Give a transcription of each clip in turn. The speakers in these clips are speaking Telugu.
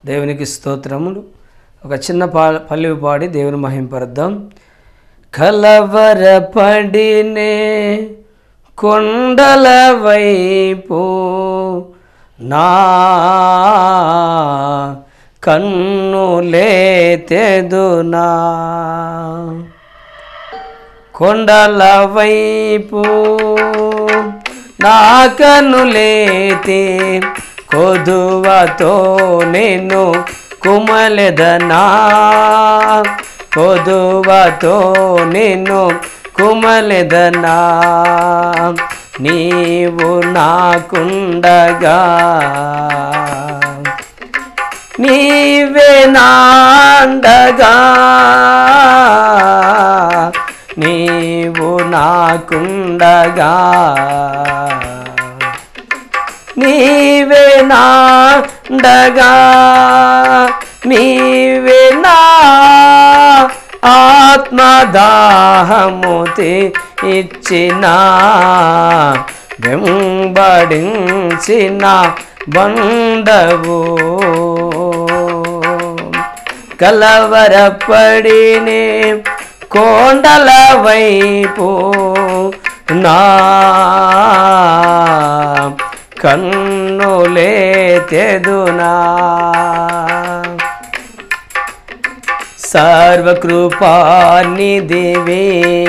దేవునికి స్తోత్రములు ఒక చిన్న పా పల్లవి పాడి దేవుని మహింపరుద్దాం కలవరపడినే కొండల వైపు నా కన్నులేతెదునా కొండల వైపు నా కనులేతే కొదువతో నేను కుమలెదనా కొదువతో నేను కుమలెదనా నీవు నాకుండగా నీవే నాండగా నీవు నాకుండగా నీవే నాండగా నీవే నా ఆత్మదాహముతి ఇచ్చిన వెంబడించిన బండవు కలవరపడినే కొండల వైపు నా కన్నులే తెదునా సర్వకృపానిదివే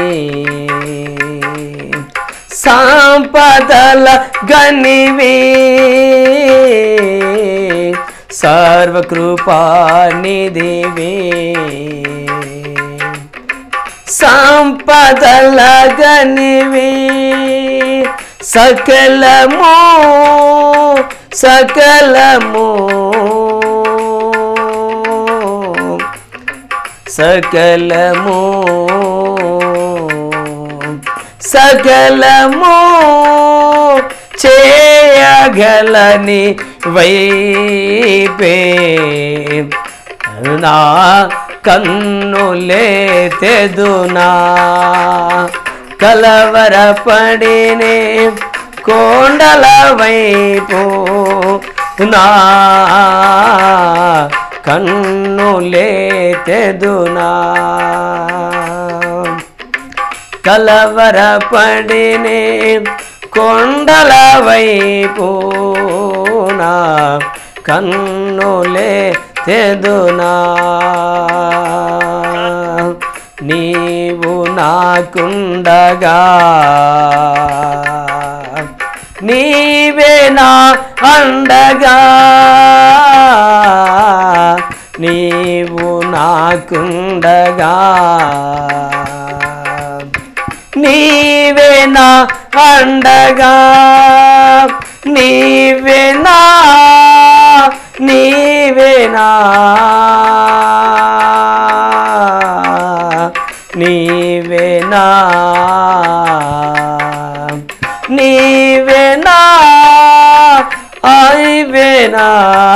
సంపదల గనివే సర్వకృపానిదివే సంపదల గనివే సకలము సకలము సకలము సకలము చేయగలని వైపే నా కన్నులే తెదునా కలవరపడినే కొండల వైపు నా కన్నులే తెదునా కలవరపడినే కొండల వైపు నా కన్నులే తెదునా నీవు నాకుండగా నీవే నా అండగా నీవు నాకుండగా నీవే నా అండగా నీవే నా నీవే నా నీవే నా నీవే నా ఐవేనా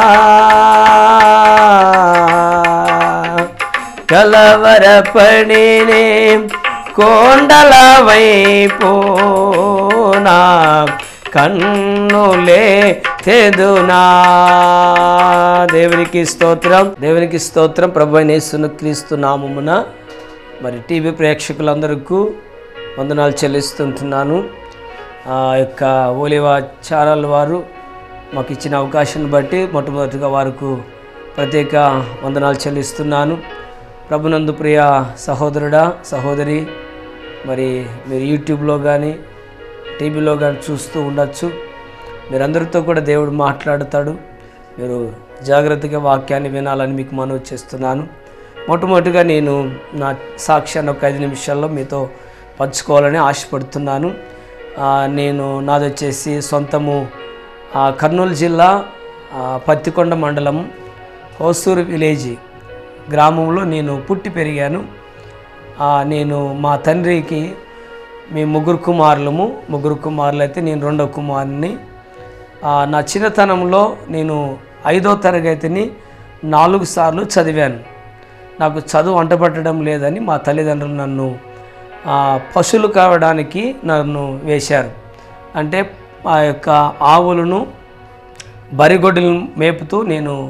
కలవరపడినే కొండల వైపు నా కన్నులే తెదునా దేవునికి స్తోత్రం దేవునికి స్తోత్రం ప్రభు నేసును క్రీస్తు నామమున మరి టీవీ ప్రేక్షకులందరికీ వందనాలు చెల్లిస్తుంటున్నాను ఆ యొక్క ఓలివా ఛానల్ వారు మాకు ఇచ్చిన అవకాశాన్ని బట్టి మొట్టమొదటిగా వారికి ప్రత్యేక వందనాలు చెల్లిస్తున్నాను ప్రభునందు ప్రియ సహోదరుడా సహోదరి మరి మీరు యూట్యూబ్లో కానీ టీవీలో కానీ చూస్తూ ఉండొచ్చు మీరందరితో కూడా దేవుడు మాట్లాడతాడు మీరు జాగ్రత్తగా వాక్యాన్ని వినాలని మీకు మనవి చేస్తున్నాను మొట్టమొదటిగా నేను నా సాక్ష్యాన్ని ఒక ఐదు నిమిషాల్లో మీతో పంచుకోవాలని ఆశపడుతున్నాను ఆ, నేను నాది వచ్చేసి సొంతము ఆ, కర్నూలు జిల్లా ఆ, పత్తికొండ మండలం హోసూరు విలేజ్ గ్రామంలో నేను పుట్టి పెరిగాను ఆ, నేను మా తండ్రికి మీ ముగ్గురు కుమారులము ముగ్గురు కుమారులు అయితే నేను రెండో కుమారుని ఆ, నా చిన్నతనంలో నేను ఐదో తరగతిని నాలుగు సార్లు చదివాను నాకు చదువు అంటపట్టడం లేదని మా తల్లిదండ్రులు నన్ను ఆ, పశువులు కావడానికి నన్ను వేశారు అంటే ఆ యొక్క ఆవులను బరిగొడ్డులను మేపుతూ నేను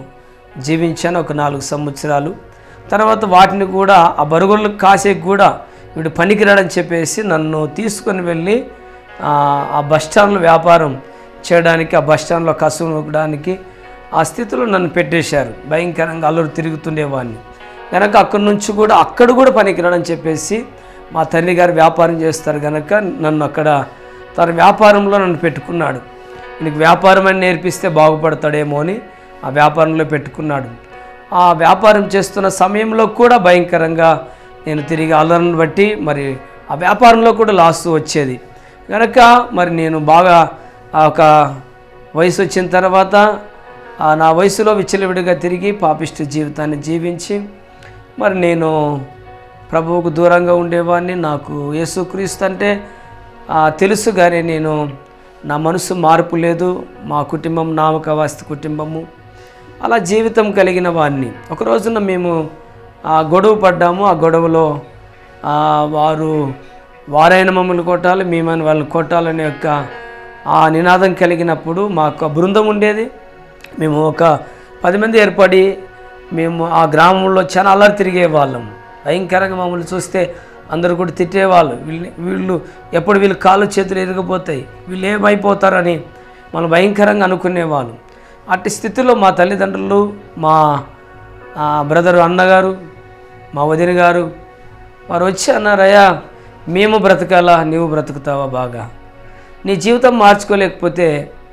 జీవించాను ఒక నాలుగు సంవత్సరాలు తర్వాత వాటిని కూడా ఆ బరుగులు కాసే కూడా వీడు పనికిరాడని చెప్పేసి నన్ను తీసుకొని వెళ్ళి ఆ, ఆ బస్ స్టాండ్లో వ్యాపారం చేయడానికి ఆ బస్ స్టాండ్లో కసువు నొక్కడానికి ఆ స్థితిలో నన్ను పెట్టేశారు భయంకరంగా అల్లరు తిరుగుతుండేవాడిని కనుక అక్కడి నుంచి కూడా అక్కడ కూడా పనికిరాడని చెప్పేసి మా తండ్రి గారు వ్యాపారం చేస్తారు కనుక నన్ను అక్కడ తన వ్యాపారంలో నన్ను పెట్టుకున్నాడు నీకు వ్యాపారం అని నేర్పిస్తే బాగుపడతాడేమో అని ఆ వ్యాపారంలో పెట్టుకున్నాడు ఆ వ్యాపారం చేస్తున్న సమయంలో కూడా భయంకరంగా నేను తిరిగి అల్లరిని బట్టి మరి ఆ వ్యాపారంలో కూడా లాస్ వచ్చేది కనుక మరి నేను బాగా ఆ ఒక వయసు వచ్చిన తర్వాత ఆ నా వయసులో విచ్చలవిడిగా తిరిగి పాపిష్టి జీవితాన్ని జీవించి మరి నేను ప్రభువుకు దూరంగా ఉండేవాడిని నాకు యేసుక్రీస్తు అంటే ఆ, తెలుసు కానీ నేను నా మనసు మార్పు లేదు మా కుటుంబం నామకవాస్తి కుటుంబము అలా జీవితం కలిగిన వాడిని ఒక రోజున మేము ఆ గొడవ పడ్డాము ఆ గొడవలో ఆ, వారు వారైన మమ్మల్ని కొట్టాలి మేమని వాళ్ళని కొట్టాలనే యొక్క ఆ నినాదం కలిగినప్పుడు మాకు ఆ బృందం ఉండేది మేము ఒక పది మంది ఏర్పడి మేము ఆ గ్రామంలో చాలా అల్లరి తిరిగే వాళ్ళం భయంకరంగా మమ్మల్ని చూస్తే అందరూ కూడా తిట్టేవాళ్ళు వీళ్ళు వీళ్ళు ఎప్పుడు వీళ్ళు కాళ్ళు చేతులు ఎరిగిపోతాయి వీళ్ళు ఏమైపోతారని మనం భయంకరంగా అనుకునేవాళ్ళు అట్టి స్థితిలో మా తల్లిదండ్రులు మా ఆ, బ్రదరు అన్నగారు మా వదిన గారు వారు వచ్చి అన్నారయ్యా మేము బ్రతకాలా నీవు బ్రతుకుతావా బాగా నీ జీవితం మార్చుకోలేకపోతే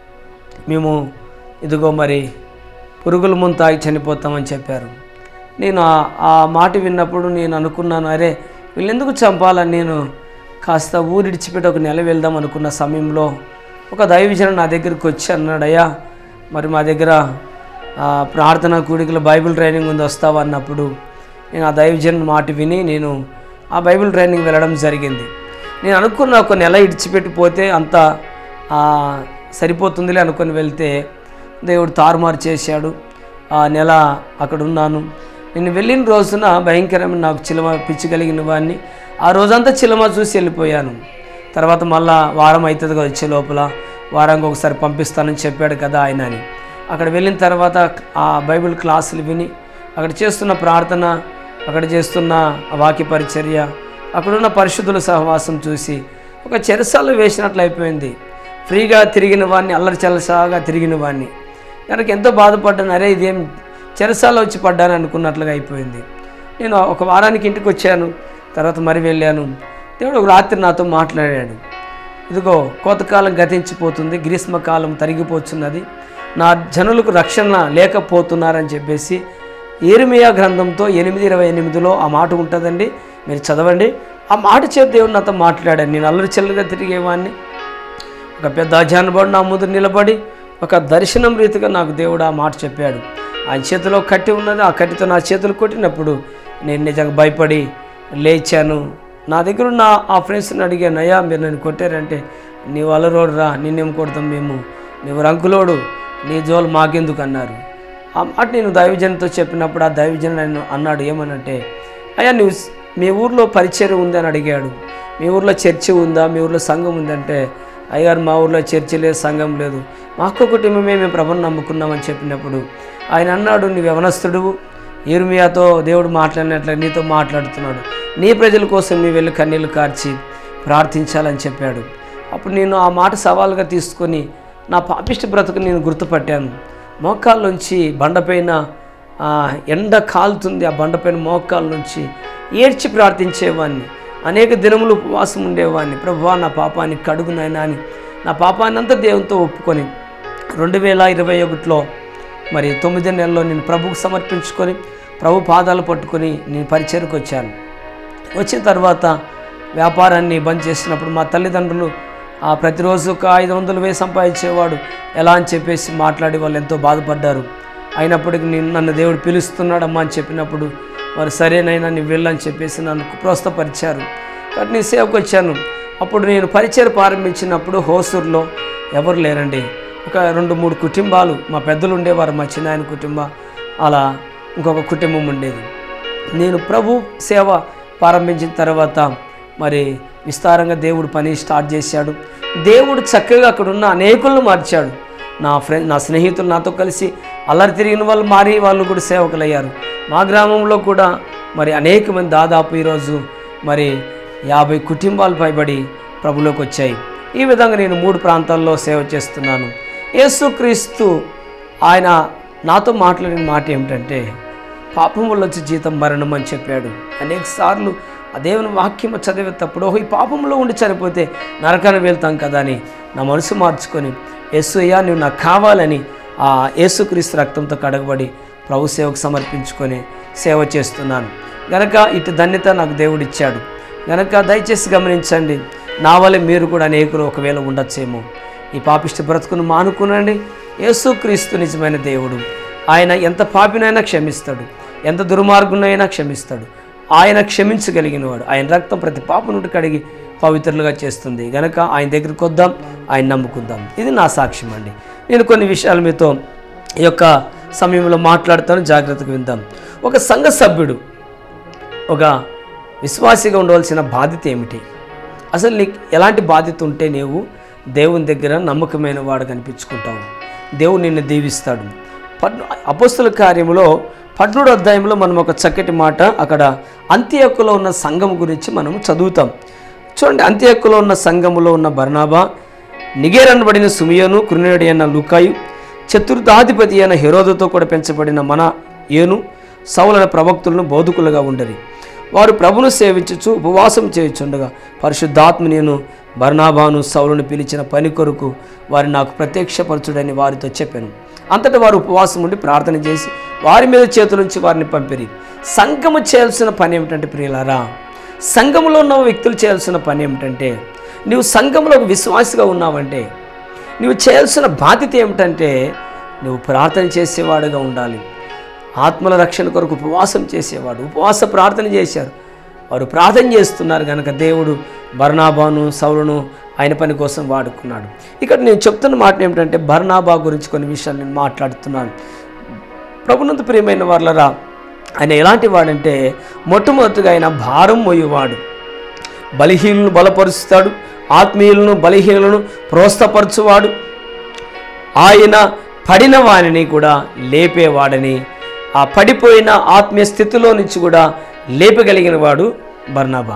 మేము ఇదిగో మరి పురుగుల ముందు తాగి చనిపోతామని చెప్పారు నేను ఆ- ఆ మాట విన్నప్పుడు నేను అనుకున్నాను అరే వీళ్ళు ఎందుకు చంపాలని నేను కాస్త ఊరిడిచిపెట్టి ఒక నెల వెళ్దాం అనుకున్న సమయంలో ఒక దైవజనం నా దగ్గరికి వచ్చి అన్నాడయ్యా మరి మా దగ్గర ఆ, ప్రార్థన కూడికలో బైబిల్ ట్రైనింగ్ ఉంది వస్తావా అన్నప్పుడు నేను ఆ దైవజన్ మాట విని నేను ఆ బైబిల్ ట్రైనింగ్ వెళ్ళడం జరిగింది నేను అనుకున్న ఒక నెల ఇడిచిపెట్టిపోతే అంత ఆ, సరిపోతుందిలే అనుకొని వెళ్తే దేవుడు తారుమారు చేశాడు ఆ నెల అక్కడ ఉన్నాను నేను వెళ్ళిన రోజున భయంకరమైన నాకు చిలమ పిచ్చి కలిగిన వాడిని ఆ రోజంతా చిలమ చూసి వెళ్ళిపోయాను తర్వాత మళ్ళా వారం అవుతుంది కదా వచ్చే లోపల వారానికి ఒకసారి పంపిస్తానని చెప్పాడు కదా ఆయన అని అక్కడ వెళ్ళిన తర్వాత ఆ బైబిల్ క్లాసులు విని అక్కడ చేస్తున్న ప్రార్థన అక్కడ చేస్తున్న వాక్య పరిచర్య అక్కడున్న పరిశుద్ధుల సహవాసం చూసి ఒక చెరసాలు వేసినట్లు అయిపోయింది ఫ్రీగా తిరిగిన వాడిని అల్లరి చల్లసాగా తిరిగిన వాడిని కనుక ఎంతో బాధపడ్డాను అరే ఇదేం చెరసాల వచ్చి పడ్డాను అనుకున్నట్లుగా అయిపోయింది నేను ఒక వారానికి ఇంటికి వచ్చాను తర్వాత మరి వెళ్ళాను దేవుడు ఒక రాత్రి నాతో మాట్లాడాడు ఇదిగో కోతకాలం గతించిపోతుంది గ్రీష్మకాలం తరిగిపోతున్నది నా జనులకు రక్షణ లేకపోతున్నారని చెప్పేసి ఏరిమియా గ్రంథంతో ఎనిమిది ఇరవై ఎనిమిదిలో ఆ మాట ఉంటుందండి మీరు చదవండి ఆ మాట చేతి దేవుడు నాతో మాట్లాడాను నేను అల్లరి చెల్లుగా తిరిగేవాడిని ఒక పెద్ద అజానుబాడు నా ముందు నిలబడి ఒక దర్శనం రీతిగా నాకు దేవుడు ఆ మాట చెప్పాడు ఆయన చేతిలో కట్టి ఉన్నది ఆ కట్టితో నా చేతులు కొట్టినప్పుడు నేను నిజంగా భయపడి లేచాను నా దగ్గర ఉన్న ఆ ఫ్రెండ్స్ని అడిగాను అయ్యా మీరు నన్ను కొట్టారంటే నీవు అలరోడు రా నిన్నేం కొడతాం మేము నీవు రంకులోడు నీ జోలు మాకెందుకు అన్నారు ఆ మాట నేను దైవజనంతో చెప్పినప్పుడు ఆ దైవజన్ నన్ను అన్నాడు ఏమనంటే అయ్యా నువ్వు స్- మీ ఊర్లో పరిచయం ఉందని అడిగాడు మీ ఊర్లో చర్చి ఉందా మీ ఊర్లో సంఘం ఉందంటే అయ్యారు మా ఊర్లో చర్చి లేదు సంఘం లేదు మా అక్క కుటుంబమే మేము ప్రభుని నమ్ముకున్నామని చెప్పినప్పుడు ఆయన అన్నాడు నువ్వు యవనస్తుడు ఇర్మియాతో దేవుడు మాట్లాడినట్లు నీతో మాట్లాడుతున్నాడు నీ ప్రజల కోసం నీ వెళ్ళి కన్నీళ్లు కార్చి ప్రార్థించాలని చెప్పాడు అప్పుడు నేను ఆ మాట సవాలుగా తీసుకొని నా పాపిష్టి బ్రతుకు నేను గుర్తుపట్టాను మోకాళ్ళ బండపైన ఆ, ఎండ కాలుతుంది ఆ బండపైన మోకాళ్ళ నుంచి ఏడ్చి ప్రార్థించేవాడిని అనేక దినములు ఉపవాసం ఉండేవాడిని ప్రభువా నా పాపాన్ని కడుగు నాయనా అని నా పాపాన్ని అంతా దేవునితో ఒప్పుకొని రెండు వేల ఇరవై ఒకటిలో మరి తొమ్మిది నెలల్లో నేను ప్రభువుకు సమర్పించుకొని ప్రభు పాదాలు పట్టుకొని నేను పరిచయకు వచ్చాను వచ్చిన తర్వాత వ్యాపారాన్ని బంద్ చేసినప్పుడు మా తల్లిదండ్రులు ఆ ప్రతిరోజు ఒక ఐదు వందలు వేసి సంపాదించేవాడు ఎలా అని చెప్పేసి మాట్లాడి వాళ్ళు ఎంతో బాధపడ్డారు అయినప్పటికీ నేను నన్ను దేవుడు పిలుస్తున్నాడమ్మా అని చెప్పినప్పుడు వారు సరేనైనా నువ్వు వెళ్ళని చెప్పేసి నన్ను ప్రోత్సహపరిచారు కాబట్టి నేను సేవకు వచ్చాను అప్పుడు నేను పరిచయం ప్రారంభించినప్పుడు హోసూరులో ఎవరు లేరండి ఒక రెండు మూడు కుటుంబాలు మా పెద్దలు ఉండేవారు మా చిన్నాయన కుటుంబం అలా ఇంకొక కుటుంబం ఉండేది నేను ప్రభు సేవ ప్రారంభించిన తర్వాత మరి విస్తారంగా దేవుడు పని స్టార్ట్ చేశాడు దేవుడు చక్కగా అక్కడ ఉన్న అనేకులను మార్చాడు నా ఫ్రెండ్ నా స్నేహితులు నాతో కలిసి అల్లరి తిరిగిన వాళ్ళు మారి వాళ్ళు కూడా సేవకులయ్యారు మా గ్రామంలో కూడా మరి అనేక మంది దాదాపు ఈరోజు మరి యాభై కుటుంబాలు పైబడి ప్రభులోకి వచ్చాయి ఈ విధంగా నేను మూడు ప్రాంతాల్లో సేవ చేస్తున్నాను యేసుక్రీస్తు ఆయన నాతో మాట్లాడిన మాట ఏమిటంటే పాపం వల్ల వచ్చి జీతం మరణం అని చెప్పాడు అనేక సార్లు ఆ దేవుని వాక్యం చదివేటప్పుడు ఓహో ఈ పాపంలో ఉండి చనిపోతే నరకాన్ని వెళ్తాం కదా అని నా మనసు మార్చుకొని యేసయ్యా నువ్వు నాకు కావాలని ఆ యేసుక్రీస్తు రక్తంతో కడగబడి ప్రభు సేవకు సమర్పించుకొని సేవ చేస్తున్నాను గనక ఇటు ధన్యత నాకు దేవుడు ఇచ్చాడు గనక దయచేసి గమనించండి నా వల్ల మీరు కూడా అనేకులు ఒకవేళ ఉండొచ్చేమో ఈ పాపిష్టి బ్రతుకును మానుకునండి యేసుక్రీస్తు నిజమైన దేవుడు ఆయన ఎంత పాపినైనా క్షమిస్తాడు ఎంత దుర్మార్గునైనా క్షమిస్తాడు ఆయన క్షమించగలిగినవాడు ఆయన రక్తం ప్రతి పాప నుండి కడిగి పవిత్రులుగా చేస్తుంది గనక ఆయన దగ్గరికి వద్దాం ఆయన నమ్ముకుందాం ఇది నా సాక్ష్యం అండి నేను కొన్ని విషయాలు మీతో ఈ యొక్క సమయంలో మాట్లాడుతాను జాగ్రత్తగా విందాం ఒక సంఘ సభ్యుడు ఒక విశ్వాసిగా ఉండవలసిన బాధ్యత ఏమిటి అసలు నీకు ఎలాంటి బాధ్యత ఉంటే నీవు దేవుని దగ్గర నమ్మకమైన వాడు కనిపించుకుంటావు దేవుడు నిన్ను దీవిస్తాడు పడ్ అపోస్తుల కార్యములో పద్మూడు అధ్యాయంలో మనం ఒక చక్కటి మాట అక్కడ అంత్యక్కులో ఉన్న సంఘం గురించి మనం చదువుతాం చూడండి అంత్యక్కులో ఉన్న సంఘములో ఉన్న బర్నాబా నిగేరనబడిన సుమియను కృణుడి అయిన లుకాయు చతుర్థాధిపతి అయిన హెరోదుతో కూడా పెంచబడిన మన ఏను సౌలన ప్రవక్తులను బోధకులుగా ఉండరి వారు ప్రభును సేవించుచు ఉపవాసం చేయుచుండగా పరిశుద్ధాత్మ నేను బర్నాబాను సౌలును పిలిచిన పని కొరకు వారి నాకు ప్రత్యక్షపరచుడని వారితో చెప్పాను అంతటా వారు ఉపవాసం ఉండి ప్రార్థన చేసి వారి మీద చేతులుంచి వారిని పంపిరి సంఘము చేయాల్సిన పని ఏమిటంటే ప్రియులారా సంఘములో ఉన్న వ్యక్తులు చేయాల్సిన పని ఏమిటంటే నువ్వు సంఘంలో ఒక విశ్వాసిగా ఉన్నావంటే నువ్వు చేయాల్సిన బాధ్యత ఏమిటంటే నువ్వు ప్రార్థన చేసేవాడుగా ఉండాలి ఆత్మల రక్షణ కొరకు ఉపవాసం చేసేవాడు ఉపవాస ప్రార్థన చేశారు వారు ప్రార్థన చేస్తున్నారు కనుక దేవుడు బర్నాబాను సౌలును ఆయన పని కోసం వాడుకున్నాడు ఇక్కడ నేను చెప్తున్న మాట ఏమిటంటే బర్నాబా గురించి కొన్ని విషయాలు నేను మాట్లాడుతున్నాను ప్రభునంత ప్రియమైన వాళ్ళరా ఆయన ఎలాంటి వాడంటే మొట్టమొదటిగా ఆయన భారం మోయేవాడు బలహీనులను బలపరుస్తాడు ఆత్మీయులను బలహీనులను ప్రోత్సపరచువాడు ఆయన పడిన వారిని కూడా లేపేవాడని ఆ పడిపోయిన ఆత్మీయ స్థితిలో నుంచి కూడా లేపగలిగిన వాడు బర్నాబా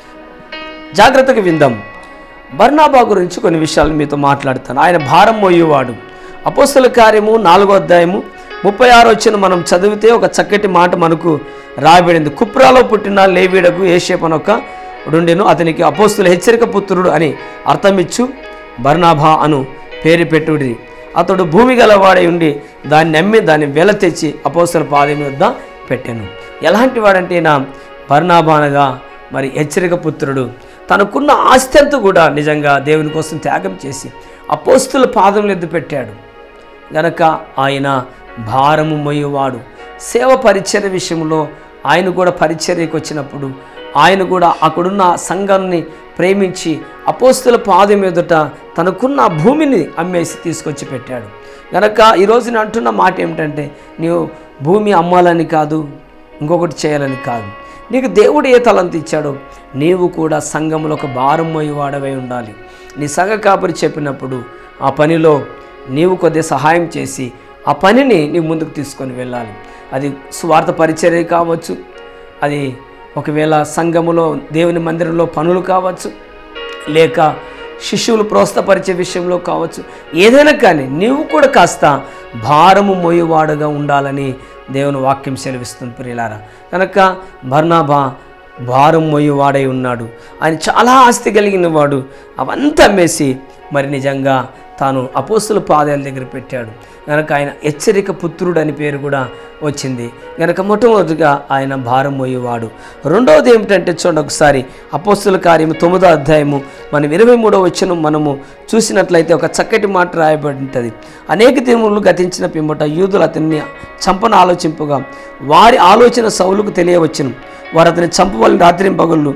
జాగ్రత్తగా విందాం బర్నాబా గురించి కొన్ని విషయాలు మీతో మాట్లాడతాను ఆయన భారం మోయేవాడు అపోస్తల కార్యము నాలుగో అధ్యాయము ముప్పై ఆరు వచ్చిన మనం చదివితే ఒక చక్కటి మాట మనకు రాయబడింది కుప్రాలో పుట్టిన లేవీడకు ఏషేపనొక్క ఉండెను అతనికి అపోస్తుల హెచ్చరిక పుత్రుడు అని అర్థమిచ్చు బర్నాభా అను పేరు పెట్టుడి అతడు భూమి గలవాడై ఉండి దాన్ని నమ్మి దాన్ని వెల తెచ్చి అపోస్తుల పాదం వద్ద పెట్టాను ఎలాంటి వాడంటే నా బర్నాభానగా మరి హెచ్చరిక పుత్రుడు తనకున్న ఆస్తి అంతా కూడా నిజంగా దేవుని కోసం త్యాగం చేసి అపోస్తుల పాదములు ఎద్దు పెట్టాడు గనక ఆయన భారము మొయ్యవాడు సేవ పరిచర్య విషయంలో ఆయన కూడా పరిచర్యకు వచ్చినప్పుడు ఆయన కూడా అక్కడున్న సంఘాన్ని ప్రేమించి అపోస్తుల పాదం ఎదుట తనకున్న ఆ భూమిని అమ్మేసి తీసుకొచ్చి పెట్టాడు గనక ఈరోజు నేను అంటున్న మాట ఏమిటంటే నీవు భూమి అమ్మాలని కాదు ఇంకొకటి చేయాలని కాదు నీకు దేవుడు ఏ తలంత ఇచ్చాడో నీవు కూడా సంఘంలో ఒక భారం వాడవై ఉండాలి నీ సంఘ కాపరి చెప్పినప్పుడు ఆ పనిలో నీవు కొద్దిగా సహాయం చేసి ఆ పనిని నీవు ముందుకు తీసుకొని వెళ్ళాలి అది స్వార్థ పరిచర్య కావచ్చు అది ఒకవేళ సంఘములో దేవుని మందిరంలో పనులు కావచ్చు లేక శిష్యులు ప్రోత్సహపరిచే విషయంలో కావచ్చు ఏదైనా కానీ నీవు కూడా కాస్త భారము మోయేవాడుగా ఉండాలని దేవుని వాక్యం సెలవిస్తుంది ప్రియులారా కనుక బర్నాబా భారం మోయేవాడై ఉన్నాడు ఆయన చాలా ఆస్తి కలిగిన వాడు అవంతా అమ్మేసి మరి నిజంగా తాను అపోస్తుల పాదాల దగ్గర పెట్టాడు కనుక ఆయన హెచ్చరిక పుత్రుడు అని పేరు కూడా వచ్చింది కనుక మొట్టమొదటిగా ఆయన భారం మోయేవాడు రెండవది ఏమిటంటే చూడండి ఒకసారి అపోస్తుల కార్యము తొమ్మిదో అధ్యాయము మనం ఇరవై మూడో వచ్చిన మనము చూసినట్లయితే ఒక చక్కటి మాట రాయబడి ఉంటుంది అనేక దినములు గతించిన పిమ్మట యూదులు అతన్ని చంపన ఆలోచింపగా వారి ఆలోచన సౌలుకు తెలియవచ్చును వారు అతని చంపవలని రాత్రి పగుళ్ళు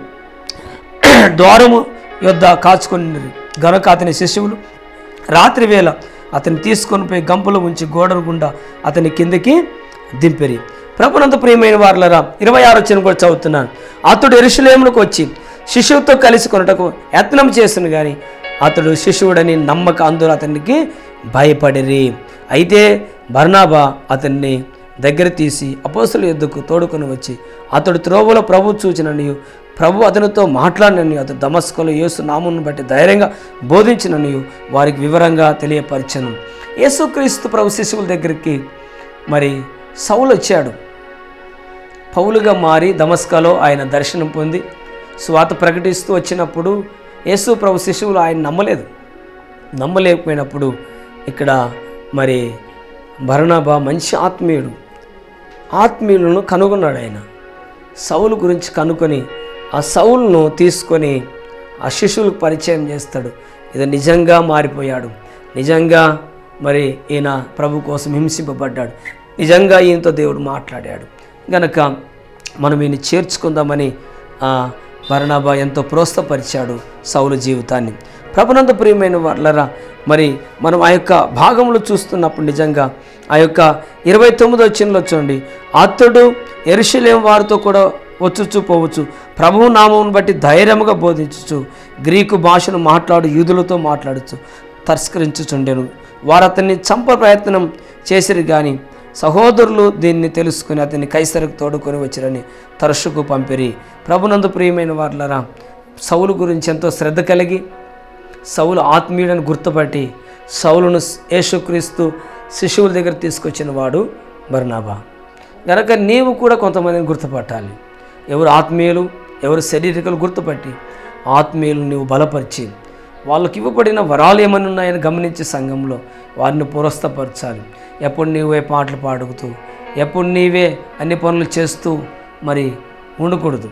ద్వారము యొద్ద కాచుకొని గనుక అతని శిష్యులు రాత్రి వేళ అతన్ని తీసుకొని పోయి గంపలో ఉంచి గోడల గుండా అతని కిందకి దింపిరి ప్రభునంత ప్రియమైన వారులరా ఇరవై ఆరు వచ్చిన కూడా చదువుతున్నాను అతడు ఎరుషులేములకు వచ్చి శిశువుతో కలిసి కొనటకు యత్నం చేస్తును కానీ అతడు శిశువుడని నమ్మక అందులో అతనికి భయపడిరి అయితే బర్నాబా అతన్ని దగ్గర తీసి అపోస్తుల యుద్ధకు తోడుకొని వచ్చి అతడు త్రోవలో ప్రభు చూచిననియు ప్రభు అతనితో మాట్లాడినని అతడు దమస్కలో యేసు నామును బట్టి ధైర్యంగా బోధించిననియు వారికి వివరంగా తెలియపరిచను యేసుక్రీస్తు ప్రభు శిశువుల దగ్గరికి మరి సౌలు వచ్చాడు పౌలుగా మారి దమస్కాలో ఆయన దర్శనం పొంది స్వాత ప్రకటిస్తూ వచ్చినప్పుడు యేసు ప్రభు శిశువులు ఆయన నమ్మలేదు నమ్మలేకపోయినప్పుడు ఇక్కడ మరి భరణాబా మంచి ఆత్మీయుడు ఆత్మీయులను కనుగొన్నాడు ఆయన సౌలు గురించి కనుక్కొని ఆ సౌలును తీసుకొని ఆ శిశువులకు పరిచయం చేస్తాడు ఇది నిజంగా మారిపోయాడు నిజంగా మరి ఈయన ప్రభు కోసం హింసింపబడ్డాడు నిజంగా ఈయనతో దేవుడు మాట్లాడాడు గనక మనం ఈయన చేర్చుకుందామని ఆ బరణాబా ఎంతో ప్రోత్సహపరిచాడు సౌలు జీవితాన్ని ప్రభునంద ప్రియమైన వాళ్ళరా మరి మనం ఆ యొక్క భాగంలో చూస్తున్నప్పుడు నిజంగా ఆ యొక్క ఇరవై తొమ్మిదో చిన్నలో చూడండి అతడు ఎరుషలేం వారితో కూడా వచ్చుచు పోవచ్చు ప్రభువు నామమును బట్టి ధైర్యముగా బోధించుచు గ్రీకు భాషను మాట్లాడు యూదులతో మాట్లాడుచు తస్కరించుచుండెను వారు అతన్ని చంప ప్రయత్నం చేసిరు కానీ సహోదరులు దీన్ని తెలుసుకుని అతన్ని కైసరకు తోడుకొని వచ్చిరని తరచుకు పంపిరి ప్రభునందు ప్రియమైన వారులరా సౌలు గురించి ఎంతో శ్రద్ధ కలిగి సౌలు ఆత్మీయుడని గుర్తుపట్టి సౌలును యేసుక్రీస్తు శిశువుల దగ్గర తీసుకొచ్చిన వాడు బర్నాబా గనక నీవు కూడా కొంతమందిని గుర్తుపట్టాలి ఎవరు ఆత్మీయులు ఎవరు శరీరికలు గుర్తుపట్టి ఆత్మీయులు నీవు బలపరిచి వాళ్ళకి ఇవ్వబడిన వరాలు ఏమని ఉన్నాయని గమనించే సంఘంలో వారిని పురస్తపరచాలి ఎప్పుడు నీవే పాటలు పాడుతూ ఎప్పుడు నీవే అన్ని పనులు చేస్తూ మరి ఉండకూడదు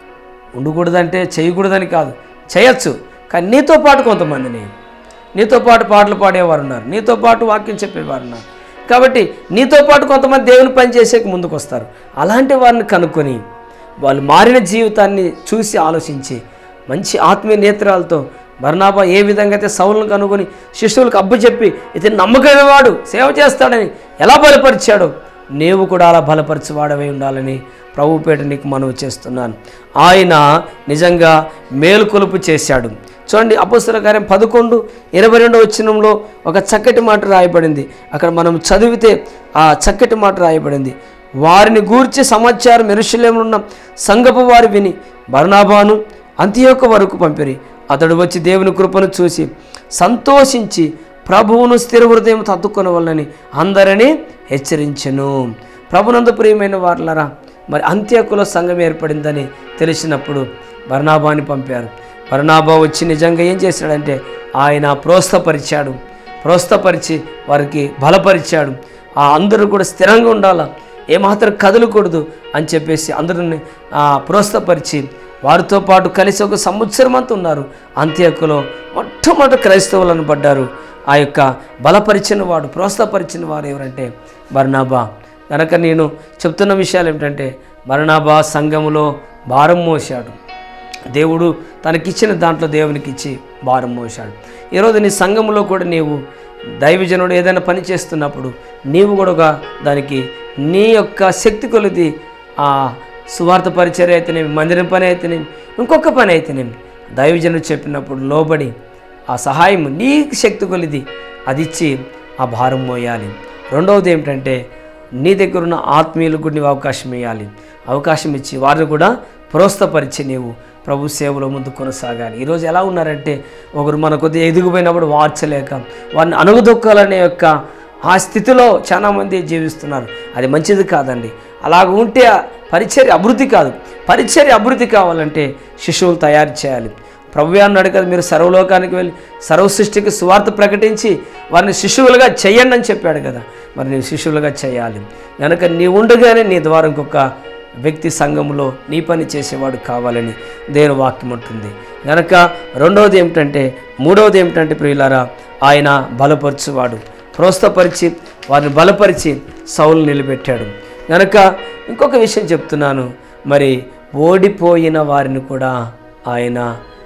ఉండకూడదంటే చేయకూడదని కాదు చేయొచ్చు కానీ నీతో పాటు కొంతమందిని నీతో పాటు పాటలు పాడేవారు ఉన్నారు నీతో పాటు వాక్యం చెప్పేవారు ఉన్నారు కాబట్టి నీతో పాటు కొంతమంది దేవుని పని చేసేకి ముందుకు వస్తారు అలాంటి వారిని కనుక్కొని వాళ్ళు మారిన జీవితాన్ని చూసి ఆలోచించి మంచి ఆత్మీయ నేత్రాలతో బర్నాబా ఏ విధంగా అయితే సౌలను కనుగొని శిష్యులకు అబ్బు చెప్పి ఇతను నమ్మకమైన వాడు సేవ చేస్తాడని ఎలా బలపరిచాడో నీవు కూడా అలా బలపరచువాడవై ఉండాలని ప్రభుపేట నీకు మనవి చేస్తున్నాను ఆయన నిజంగా మేలుకొలుపు చేశాడు చూడండి అపస్తుల కార్యం పదకొండు ఇరవై రెండో వచ్చినంలో ఒక చక్కటి మాట రాయబడింది అక్కడ మనం చదివితే ఆ చక్కటి మాట రాయబడింది వారిని గూర్చి సమాచారం ఎరుషలేములో ఉన్న సంగపు వారు విని బర్నాబాను అంత్యోక వరకు పంపిరి అతడు వచ్చి దేవుని కృపను చూసి సంతోషించి ప్రభువును స్థిర హృదయం తత్తుకున్న వల్లని అందరినీ హెచ్చరించెను ప్రభునందు ప్రియమైన వార్లరా మరి అంత్యకుల సంఘం ఏర్పడిందని తెలిసినప్పుడు బర్నాబాని పంపారు బర్నాబా వచ్చి నిజంగా ఏం చేశాడంటే ఆయన ప్రోత్సహపరిచాడు ప్రోత్సహపరిచి వారికి బలపరిచాడు ఆ అందరూ కూడా స్థిరంగా ఉండాలా ఏమాత్రం కదలకూడదు అని చెప్పేసి అందరిని ఆ, ప్రోత్సాహపరిచి వారితో పాటు కలిసి ఒక సంవత్సరం అంతా ఉన్నారు అంత్యకులో మొట్టమొదటి క్రైస్తవులను పడ్డారు ఆ యొక్క బలపరిచిన వాడు ప్రోత్సాహపరిచిన వారు ఎవరంటే బర్నాబా కనుక నేను చెప్తున్న విషయాలు ఏమిటంటే బర్నాబా సంఘములో భారం మోశాడు దేవుడు తనకిచ్చిన దాంట్లో దేవునికి ఇచ్చి భారం మోశాడు ఈరోజు నీ సంఘంలో కూడా నీవు దైవజనుడు ఏదైనా పని చేస్తున్నప్పుడు నీవు కూడా ఒక దానికి నీ యొక్క శక్తి కొలిది ఆ సువార్త పరిచర్య అయితేనేమి మందిరం పని అయితేనేమి ఇంకొక పని అయితేనేమి దైవజనుడు చెప్పినప్పుడు లోబడి ఆ సహాయం నీ శక్తి కొలిది అది ఇచ్చి ఆ భారం మోయాలి రెండవది ఏమిటంటే నీ దగ్గర ఉన్న ఆత్మీయులకు కూడా నీవు అవకాశం ఇవ్వాలి అవకాశం ఇచ్చి వారిని కూడా ప్రోత్సహపరిచి నీవు ప్రభు సేవలో ముందు కొనసాగాలి ఈరోజు ఎలా ఉన్నారంటే ఒకరు మన కొద్దిగా ఎదిగిపోయినప్పుడు వార్చలేక వారిని అణుగుదొక్కాలనే యొక్క ఆ స్థితిలో చాలామంది జీవిస్తున్నారు అది మంచిది కాదండి అలాగ ఉంటే ఆ పరిచర్య అభివృద్ధి కాదు పరిచర్య అభివృద్ధి కావాలంటే శిశువులు తయారు చేయాలి ప్రభు అన్నాడు కదా మీరు సర్వలోకానికి వెళ్ళి సర్వ సృష్టికి సువార్త ప్రకటించి వారిని శిశువులుగా చెయ్యండి అని చెప్పాడు కదా మరి నీవు శిశువులుగా చేయాలి కనుక నీ ఉండగానే నీ ద్వారా ఇంకొక వ్యక్తి సంఘంలో నీ పని చేసేవాడు కావాలని దేవుని వాక్యం ఉంటుంది కనుక రెండవది ఏమిటంటే మూడవది ఏమిటంటే ప్రియులారా ఆయన బలపరచువాడు ప్రోత్సహపరిచి వారిని బలపరిచి సౌలు నిలబెట్టాడు కనుక ఇంకొక విషయం చెప్తున్నాను మరి ఓడిపోయిన వారిని కూడా ఆయన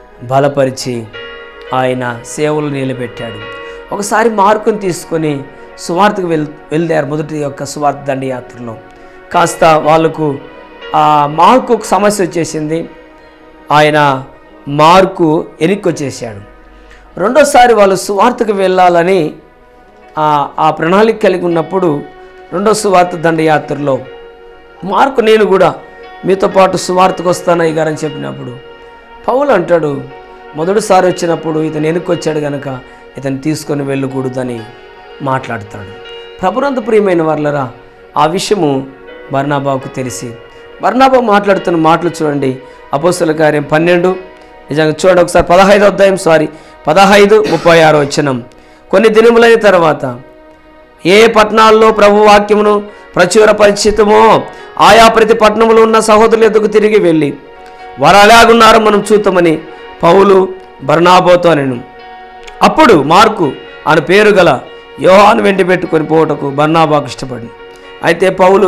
బలపరిచి ఆయన సేవలు నిలబెట్టాడు ఒకసారి మార్కుని తీసుకొని సువార్తకు వెల్ వెళ్ళారు మొదటి యొక్క సువార్త దండయాత్రలో కాస్త వాళ్ళకు ఆ మార్కు ఒక సమస్య వచ్చేసింది ఆయన మార్కు వెనక్కి వచ్చేసాడు రెండోసారి వాళ్ళు సువార్తకు వెళ్ళాలని ఆ ఆ ప్రణాళిక కలిగి ఉన్నప్పుడు రెండో సువార్త దండయాత్రలో మార్కు నేను కూడా మీతో పాటు సువార్తకు వస్తాను అయ్య గారని చెప్పినప్పుడు పౌలు అంటాడు మొదటిసారి వచ్చినప్పుడు ఇతను వెనుకొచ్చాడు గనక ఇతను తీసుకొని వెళ్ళకూడదని మాట్లాడతాడు ప్రభునంత ప్రియమైన వాళ్ళరా ఆ విషయము బర్నాబాకు తెలిసి బర్నాబా మాట్లాడుతున్న మాటలు చూడండి అపోస్తుల కార్యం పన్నెండు నిజంగా చూడండి ఒకసారి పదహైదు అధ్యాయం సారీ పదహైదు ముప్పై ఆరు వచ్చినం కొన్ని దినములైన తర్వాత ఏ పట్టణాల్లో ప్రభు వాక్యమును ప్రచుర పరిచితమో ఆయా ప్రతి పట్టణంలో ఉన్న సహోదరుల ఎదుగు తిరిగి వెళ్ళి వారు అలాగున్నారు మనం చూద్దామని పౌలు బర్నాబోతో అనెను అప్పుడు మార్కు ఆయన పేరు గల యోహాను వెంటి పెట్టుకొని పోవటకు బర్నాబాకు ఇష్టపడి అయితే పౌలు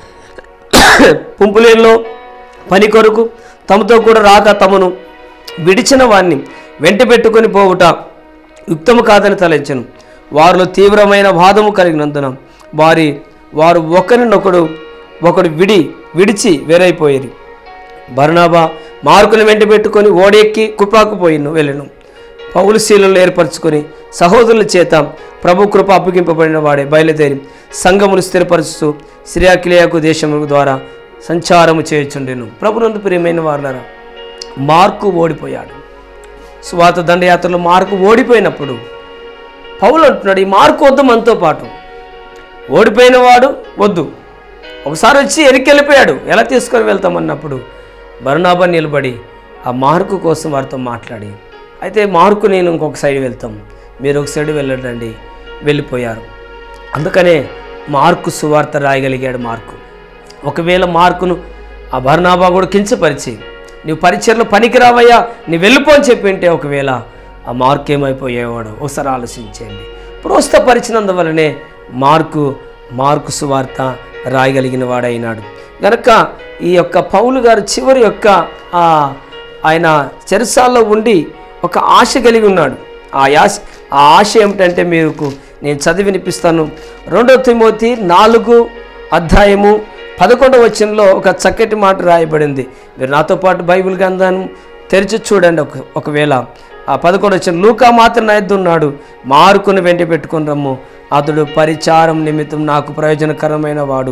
పుంపులేల్లో పని కొరకు తమతో కూడా రాక తమను విడిచిన వాణ్ణి వెంట పెట్టుకొని పోవుట యుక్తము కాదని తలంచెను వారిలో తీవ్రమైన వాదము కలిగినందున వారి వారు ఒకరినొకడు ఒకడు విడి విడిచి వేరైపోయేది బర్నాబా మార్కును వెంట పెట్టుకొని ఓడెక్కి కుప్రాకు పోయిను వెళ్ళను పౌలు శీలను ఏర్పరచుకొని సహోదరుల చేత ప్రభు కృప అప్పగింపబడిన వాడే బయలుదేరి సంఘమును స్థిరపరుస్తూ సిరియాకిలియాకు దేశము ద్వారా సంచారము చేయుచుండెను ప్రభునందు ప్రియమైన వాళ్ళరా మార్కు ఓడిపోయాడు స్వాత దండయాత్రలో మార్కు ఓడిపోయినప్పుడు పౌలు అంటున్నాడు ఈ మార్కు వద్దు మనతో పాటు ఓడిపోయిన వాడు వద్దు ఒకసారి వచ్చి ఎరికెళ్ళిపోయాడు ఎలా తీసుకొని వెళ్తామన్నప్పుడు బరుణాబా నిలబడి ఆ మార్కు కోసం వారితో మాట్లాడి అయితే మార్కు నేను ఇంకొక సైడ్ వెళ్తాం మీరు ఒక సైడ్ వెళ్ళండి వెళ్ళిపోయారు అందుకనే మార్కు సువార్త రాయగలిగాడు మార్కు ఒకవేళ మార్కును ఆ బర్నాబా కూడా కించపరిచి నువ్వు పరిచయలో పనికి రావయ్యా నువ్వు వెళ్ళిపో అని చెప్పింటే ఒకవేళ ఆ మార్క్ ఏమైపోయేవాడు ఒకసారి ఆలోచించండి ప్రోత్సహపరిచినందువలనే మార్కు మార్కు సువార్త రాయగలిగిన వాడైనాడు గనక ఈ యొక్క పౌలు గారు చివరి యొక్క ఆ ఆయన చెరసాల్లో ఉండి ఒక ఆశ కలిగి ఉన్నాడు ఆ ఆశ ఆ ఆశ ఏమిటంటే మీకు నేను చదివి వినిపిస్తాను రెండో తిమోతి నాలుగు అధ్యాయము పదకొండవ వచనంలో ఒక చక్కటి మాట రాయబడింది మీరు నాతో పాటు బైబిల్ గ్రంథాన్ని తెరిచి చూడండి ఒక ఒకవేళ ఆ పదకొండు వచ్చిన లూకా మాత్రం నా ఎద్దు ఉన్నాడు మార్కును వెంట పెట్టుకుని రమ్ము అతడు పరిచారం నిమిత్తం నాకు ప్రయోజనకరమైన వాడు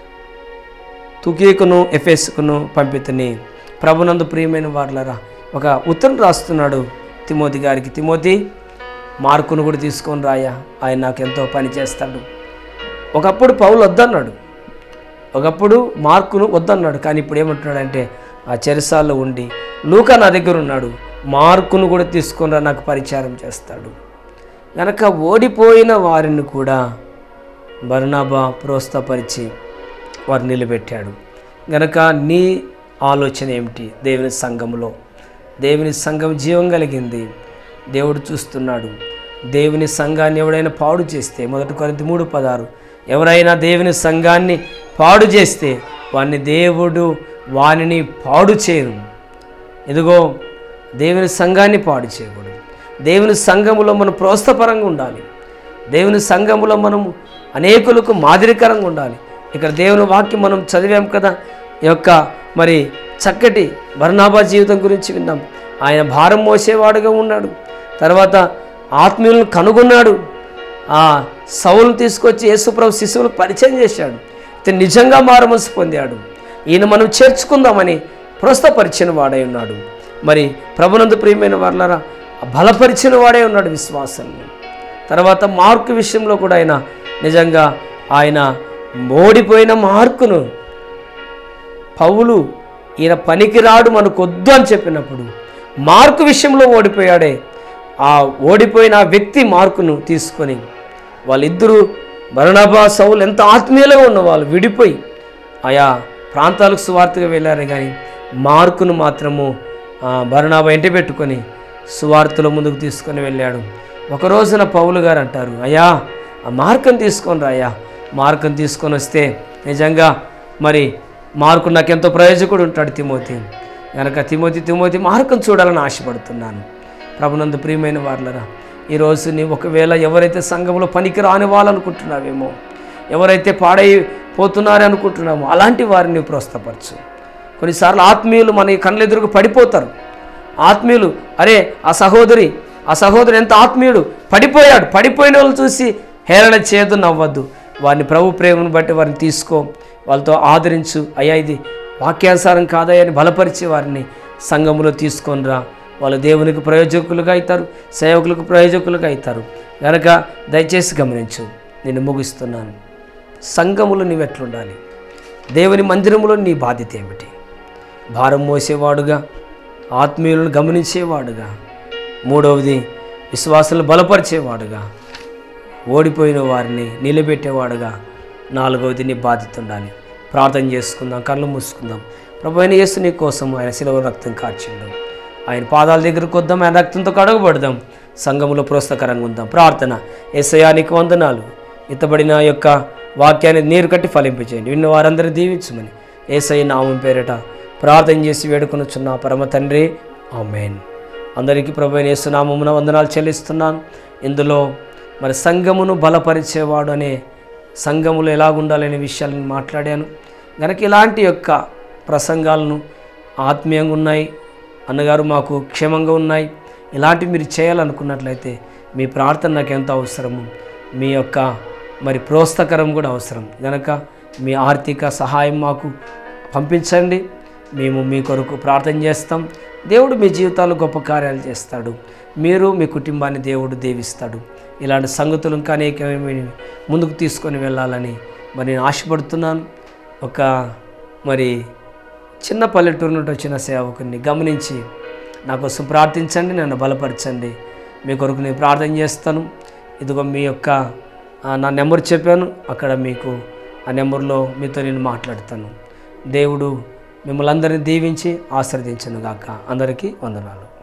తుకీకును ఎఫెస్కును పంపితని ప్రభునందు ప్రియమైన వార్లరా ఒక ఉత్తరం రాస్తున్నాడు తిమోతి గారికి తిమోతి మార్కును కూడా తీసుకొని రాయా ఆయన నాకు ఎంతో పని చేస్తాడు ఒకప్పుడు పౌలు వద్దన్నాడు ఒకప్పుడు మార్కును వద్దన్నాడు కానీ ఇప్పుడు ఏమంటున్నాడంటే ఆ చెరసాల్లో ఉండి లూకా నా దగ్గర ఉన్నాడు మార్కును కూడా తీసుకొని రా నాకు పరిచారం చేస్తాడు గనక ఓడిపోయిన వారిని కూడా బర్నాబా ప్రోత్సాహపరిచి వారు నిలబెట్టాడు గనక నీ ఆలోచన ఏమిటి దేవుని సంఘంలో దేవుని సంఘం జీవం కలిగింది దేవుడు చూస్తున్నాడు దేవుని సంఘాన్ని ఎవడైనా పాడు చేస్తే మొదటి కొరింథీ మూడు పదారు ఎవరైనా దేవుని సంఘాన్ని పాడు చేస్తే వాడిని దేవుడు వానిని పాడు చేయరు ఇదిగో దేవుని సంఘాన్ని పాడు చేయకూడదు దేవుని సంఘములో మనం ప్రోత్సాహపరంగా ఉండాలి దేవుని సంఘములో మనం అనేకులకు మాదిరికరంగా ఉండాలి ఇక్కడ దేవుని వాక్యం మనం చదివాం కదా ఈ యొక్క మరి చక్కటి బర్నాబా జీవితం గురించి విన్నాం ఆయన భారం మోసేవాడుగా ఉన్నాడు తర్వాత ఆత్మీయులను కనుగొన్నాడు ఆ సౌలను తీసుకొచ్చి యేసుప్రభు శిశువులకు పరిచయం చేశాడు ఇతను నిజంగా మారమనసు పొందాడు ఈయన మనం చేర్చుకుందామని ప్రోత్సాహపరిచిన వాడై ఉన్నాడు మరి ప్రభునందు ప్రియమైన వాళ్ళరా బలపరిచిన వాడే ఉన్నాడు విశ్వాసాన్ని తర్వాత మార్కు విషయంలో కూడా ఆయన నిజంగా ఆయన ఓడిపోయిన మార్కును పౌలు ఈయన పనికిరాడు మనకొద్దు అని చెప్పినప్పుడు మార్కు విషయంలో ఓడిపోయాడే ఆ ఓడిపోయిన ఆ వ్యక్తి మార్కును తీసుకొని వాళ్ళిద్దరూ బరణబా సౌలు ఎంత ఆత్మీయులుగా ఉన్న వాళ్ళు విడిపోయి ఆయా ప్రాంతాలకు సువార్తగా వెళ్ళారు కానీ మార్కును మాత్రము బరణాబా ఇంటి పెట్టుకొని సువార్తలో ముందుకు తీసుకొని వెళ్ళాడు ఒక రోజున పౌలు గారు అంటారు అయ్యా ఆ మార్కం తీసుకొని రాయ్యా మార్కం తీసుకొని వస్తే నిజంగా మరి మార్కు నాకు ఎంతో ప్రయోజకుడు ఉంటాడు తిమోతి కనుక తిమోతి తిమోతి మార్కం చూడాలని ఆశపడుతున్నాను ప్రభునందు ప్రియమైన వార్లరా ఈరోజు నీవు ఒకవేళ ఎవరైతే సంఘంలో పనికి రాని వాళ్ళనుకుంటున్నావేమో ఎవరైతే పాడైపోతున్నారని అనుకుంటున్నామో అలాంటి వారిని నీవు ప్రోత్సాహపరచు కొన్నిసార్లు ఆత్మీయులు మన కళ్ళ ఎదురుకు పడిపోతారు ఆత్మీయులు అరే ఆ సహోదరి ఆ సహోదరు ఎంత ఆత్మీయుడు పడిపోయాడు పడిపోయిన వాళ్ళు చూసి హేళన చేయదు నవ్వద్దు వారిని ప్రభు ప్రేమను బట్టి వారిని తీసుకో వాళ్ళతో ఆదరించు అయ్యా ఇది వాక్యానుసారం కాదయ్యా అని బలపరిచి వారిని సంఘములో తీసుకొని రా వాళ్ళు దేవునికి ప్రయోజకులుగా అవుతారు సేవకులకు ప్రయోజకులుగా అవుతారు కనుక దయచేసి గమనించు నేను ముగిస్తున్నాను సంఘములో నీవు ఎట్లుండాలి దేవుని మందిరములో నీ బాధ్యత ఏమిటి భారం మోసేవాడుగా ఆత్మీయులను గమనించేవాడుగా మూడవది విశ్వాసాలను బలపరిచేవాడుగా ఓడిపోయిన వారిని నిలబెట్టేవాడుగా నాలుగవది నీ బాధ్యత ఉండాలి ప్రార్థన చేసుకుందాం కళ్ళు మూసుకుందాం ప్రభు అయిన యేసు నీ కోసం ఆయన శిలవ రక్తం కార్చిండు ఆయన పాదాల దగ్గరకు వద్దాం ఆయన రక్తంతో కడగబడదాం సంఘములో ప్రోత్సాహకరంగా ఉందాం ప్రార్థన ఏసయానికి వందనాలు ఇతబడిన యొక్క వాక్యాన్ని నీరు కట్టి ఫలింపచేయండి విన్న వారందరూ దీవించమని ఏసయ్య నామం పేరిట ప్రార్థన చేసి వేడుకొనుచున్న పరమ తండ్రి ఆమెన్ అందరికీ ప్రభు అయిన యేసు నామమున వందనాలు చెల్లిస్తున్నాను ఇందులో మరి సంఘమును బలపరిచేవాడు అనే సంఘములు ఎలాగుండాలనే విషయాలను మాట్లాడాను కనుక ఇలాంటి యొక్క ప్రసంగాలను ఆత్మీయంగా ఉన్నాయి అన్నగారు మాకు క్షేమంగా ఉన్నాయి ఇలాంటివి మీరు చేయాలనుకున్నట్లయితే మీ ప్రార్థన నాకు ఎంత అవసరము మీ యొక్క మరి ప్రోత్సాహకరం కూడా అవసరం కనుక మీ ఆర్థిక సహాయం మాకు పంపించండి మేము మీ కొరకు ప్రార్థన చేస్తాం దేవుడు మీ జీవితాల్లో గొప్ప కార్యాలు చేస్తాడు మీరు మీ కుటుంబాన్ని దేవుడు దీవిస్తాడు ఇలాంటి సంగతులు ఇంకా అనేకమైన ముందుకు తీసుకొని వెళ్ళాలని మరి నేను ఆశపడుతున్నాను ఒక మరి చిన్న పల్లెటూరు నుండి వచ్చిన సేవకుని గమనించి నా కోసం ప్రార్థించండి నన్ను బలపరచండి మీ కొరకు నేను ప్రార్థన చేస్తాను ఇదిగో మీ యొక్క ఆ, నా నెంబర్ చెప్పాను అక్కడ మీకు ఆ నెంబర్లో మీతో నేను మాట్లాడతాను దేవుడు మిమ్మల్ని అందరినీ దీవించి ఆశ్రదించను గాక అందరికీ వందనాలు